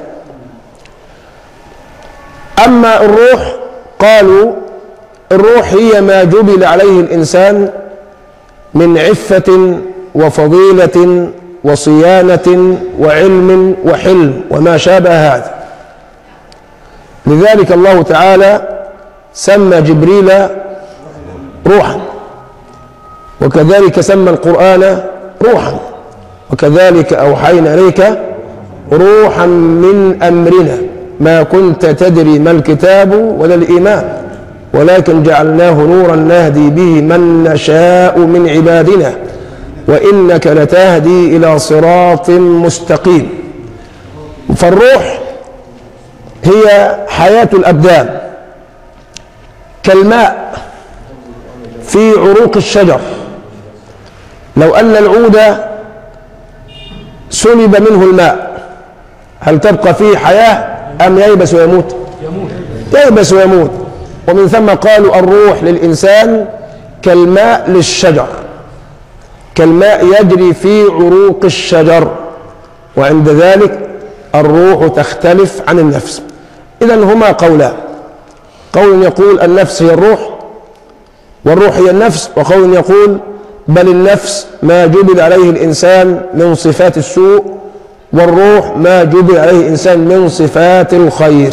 أما الروح قالوا الروح هي ما جبل عليه الإنسان من عفة وفضيلة وصيانة وعلم وحلم وما شابه هذا لذلك الله تعالى سمى جبريل روحا وكذلك سمى القرآن روحا وكذلك أوحينا إليك روحا من أمرنا ما كنت تدري ما الكتاب ولا الإيمان ولكن جعلناه نورا نهدي به من نشاء من عبادنا وإنك لتهدي إلى صراط مستقيم فالروح هي حياة الأبدان كالماء في عروق الشجر لو أن العود سلب منه الماء هل تبقى فيه حياة أم ييبس ويموت ييبس ويموت ومن ثم قالوا الروح للإنسان كالماء للشجر كالماء يجري في عروق الشجر وعند ذلك الروح تختلف عن النفس إذا هما قولان قول يقول النفس هي الروح والروح هي النفس وقول يقول بل النفس ما جبل عليه الإنسان من صفات السوء والروح ما جبل عليه الإنسان من صفات الخير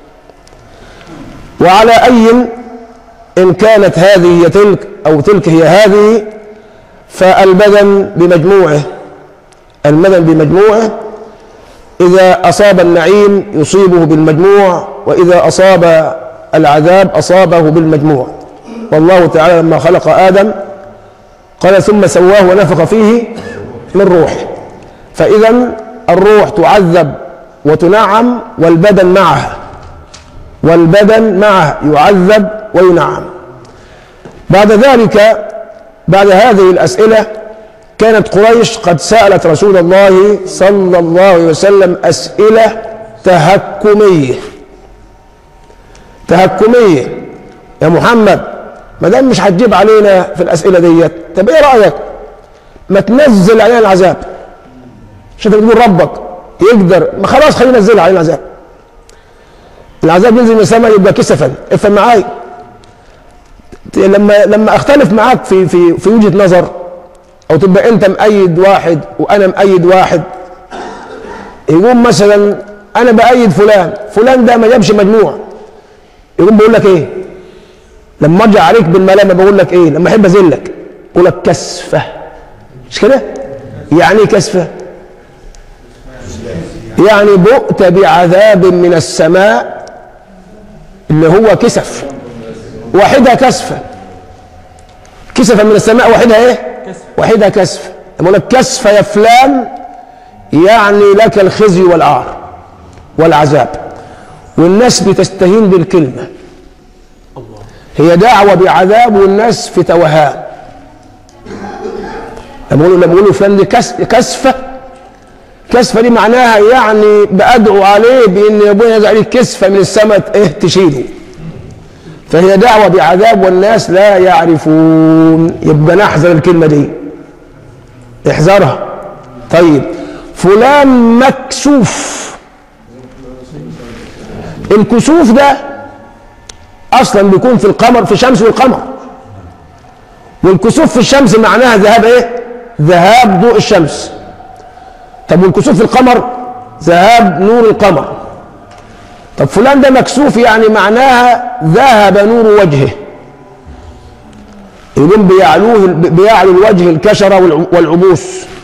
وعلى أي إن كانت هذه هي تلك أو تلك هي هذه فالبدن بمجموعه البدن بمجموعه إذا أصاب النعيم يصيبه بالمجموع وإذا أصاب العذاب أصابه بالمجموع والله تعالى لما خلق آدم قال ثم سواه ونفخ فيه من روحه فإذا الروح تعذب وتنعم والبدن معها والبدن معها يعذب وينعم بعد ذلك بعد هذه الأسئلة كانت قريش قد سألت رسول الله صلى الله عليه وسلم أسئلة تهكمية تهكمية يا محمد ما دام مش هتجيب علينا في الأسئلة ديت طب إيه رأيك ما تنزل علينا العذاب شوف تقول ربك يقدر ما خلاص خلينا ننزل علينا العذاب العذاب ينزل من السماء يبقى كسفا افهم معاي لما لما اختلف معاك في في في وجهه نظر او تبقى انت مأيد واحد وانا مأيد واحد يقوم مثلا انا بأيد فلان فلان ده ما جابش مجموع يقوم بيقول لك ايه لما ارجع عليك بالملامه بقول لك ايه لما احب اذلك اقول لك كسفه مش كده يعني ايه كسفه يعني بؤت بعذاب من السماء اللي هو كسف واحدها كسفة كسف من السماء واحدها ايه واحدها كسف لما لك كسف يا فلان يعني لك الخزي والعار والعذاب والناس بتستهين بالكلمة هي دعوة بعذاب والناس في توهان لما بيقولوا لما بيقولوا فلان دي كس- كسفة كسفة دي معناها يعني بأدعو عليه بإن ربنا يجعل عليه كسفة من السماء إيه تشيله فهي دعوة بعذاب والناس لا يعرفون يبقى نحذر الكلمة دي احذرها طيب فلان مكسوف الكسوف ده اصلا بيكون في القمر في الشمس والقمر والكسوف في الشمس معناها ذهاب ايه ذهاب ضوء الشمس طب والكسوف في القمر ذهاب نور القمر طب فلان ده مكسوف يعني معناها ذهب نور وجهه يقوم بيعلوه بيعلو الوجه الكشرة والع- والعبوس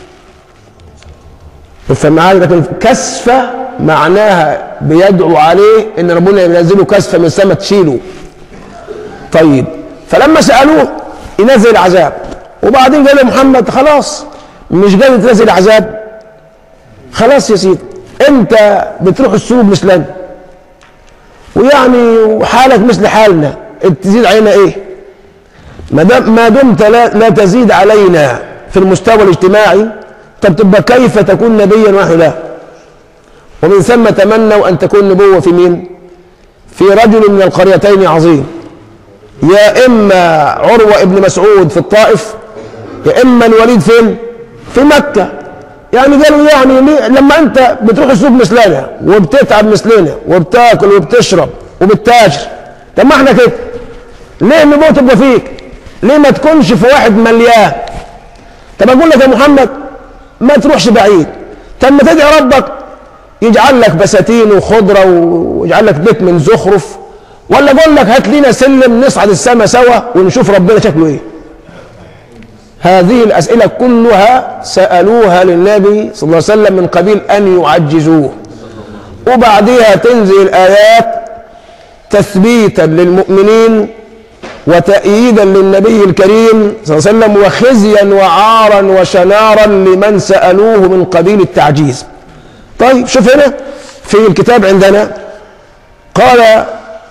افهم معايا لكن كسفة معناها بيدعو عليه ان ربنا ينزله كسفة من السماء تشيله طيب فلما سألوه ينزل العذاب وبعدين قال له محمد خلاص مش قادر تنزل العذاب خلاص يا سيدي انت بتروح السوق مثلنا ويعني وحالك مثل حالنا تزيد علينا ايه ما دام ما دمت لا, لا تزيد علينا في المستوى الاجتماعي طب تبقى كيف تكون نبيا ونحن لا ومن ثم تمنوا ان تكون نبوه في مين في رجل من القريتين عظيم يا اما عروه ابن مسعود في الطائف يا اما الوليد فين في مكه يعني قالوا يعني ليه لما انت بتروح السوق مثلنا وبتتعب مثلنا وبتاكل وبتشرب وبتتاجر طب ما احنا كده ليه النبوة تبقى فيك ليه ما تكونش في واحد مليان طب اقول لك يا محمد ما تروحش بعيد طب ما تدعي ربك يجعل لك بساتين وخضره ويجعل لك بيت من زخرف ولا اقول لك هات لنا سلم نصعد السماء سوا ونشوف ربنا شكله ايه هذه الأسئلة كلها سألوها للنبي صلى الله عليه وسلم من قبيل أن يعجزوه وبعدها تنزل الآيات تثبيتا للمؤمنين وتأييدا للنبي الكريم صلى الله عليه وسلم وخزيا وعارا وشنارا لمن سألوه من قبيل التعجيز طيب شوف هنا في الكتاب عندنا قال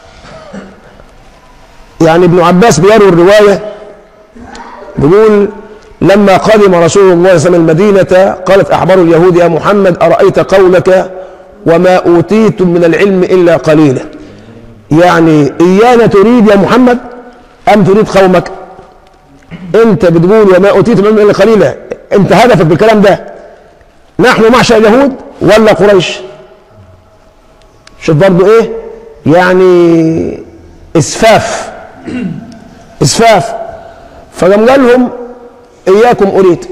يعني ابن عباس بيروي الروايه بيقول لما قدم رسول الله صلى الله عليه وسلم المدينة قالت أحبار اليهود يا محمد أرأيت قولك وما أوتيتم من العلم إلا قليلا يعني إيانا تريد يا محمد أم تريد قومك أنت بتقول وما أوتيتم من العلم إلا قليلا أنت هدفك بالكلام ده نحن معشر اليهود ولا قريش شوف برضو إيه يعني إسفاف إسفاف فقام قال لهم اياكم اريد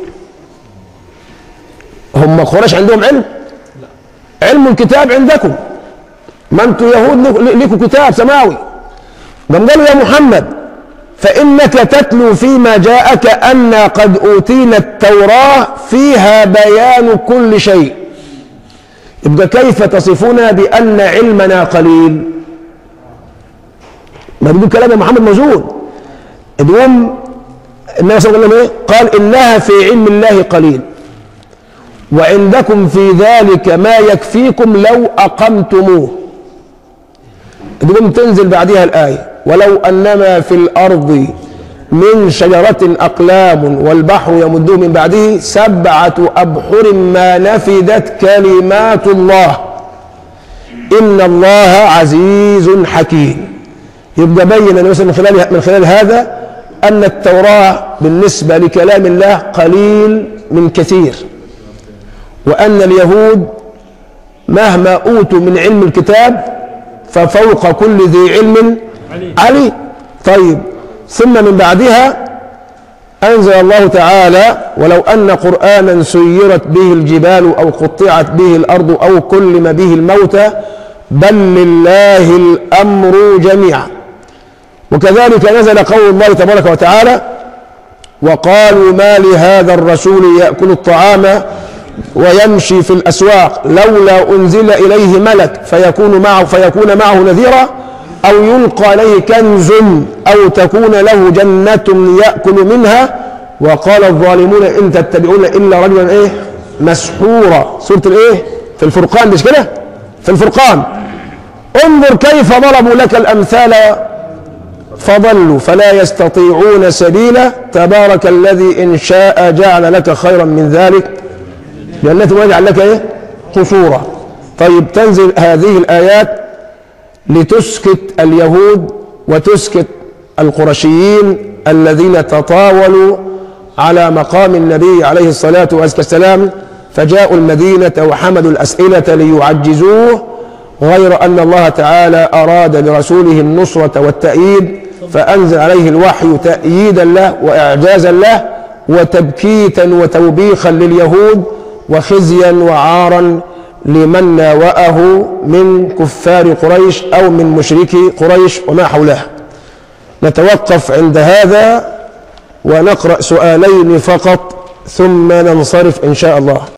هم قريش عندهم علم علم الكتاب عندكم ما انتم يهود لك- لكم كتاب سماوي قام قالوا يا محمد فانك تتلو فيما جاءك انا قد اوتينا التوراه فيها بيان كل شيء يبقى كيف تصفنا بان علمنا قليل ما بيقول كلام يا محمد موجود اليوم النبي صلى الله عليه وسلم إيه؟ قال انها في علم الله قليل وعندكم في ذلك ما يكفيكم لو اقمتموه تقوم تنزل بعدها الايه ولو انما في الارض من شجرة أقلام والبحر يمده من بعده سبعة أبحر ما نفدت كلمات الله إن الله عزيز حكيم يبقى بين النبي صلى الله عليه وسلم من خلال من خلال هذا أن التوراة بالنسبة لكلام الله قليل من كثير وأن اليهود مهما أوتوا من علم الكتاب ففوق كل ذي علم علي طيب ثم من بعدها أنزل الله تعالى ولو أن قرآنا سيرت به الجبال أو قطعت به الأرض أو كلم به الموتى بل لله الأمر جميعا وكذلك نزل قول الله تبارك وتعالى وقالوا ما لهذا الرسول يأكل الطعام ويمشي في الأسواق لولا أنزل إليه ملك فيكون معه فيكون معه نذيرا أو يلقى عليه كنز أو تكون له جنة يأكل منها وقال الظالمون إن تتبعون إلا رجلا إيه مسحورا سورة الإيه في الفرقان مش كده في الفرقان انظر كيف ضربوا لك الأمثال فضلوا فلا يستطيعون سبيلا تبارك الذي إن شاء جعل لك خيرا من ذلك جنة ويجعل لك إيه قصورا طيب تنزل هذه الآيات لتسكت اليهود وتسكت القرشيين الذين تطاولوا على مقام النبي عليه الصلاة والسلام فجاءوا المدينة وحملوا الأسئلة ليعجزوه غير أن الله تعالى أراد برسوله النصرة والتأييد فأنزل عليه الوحي تأييدا له وإعجازا له وتبكيتا وتوبيخا لليهود وخزيا وعارا لمن ناوأه من كفار قريش أو من مشركي قريش وما حولها نتوقف عند هذا ونقرأ سؤالين فقط ثم ننصرف إن شاء الله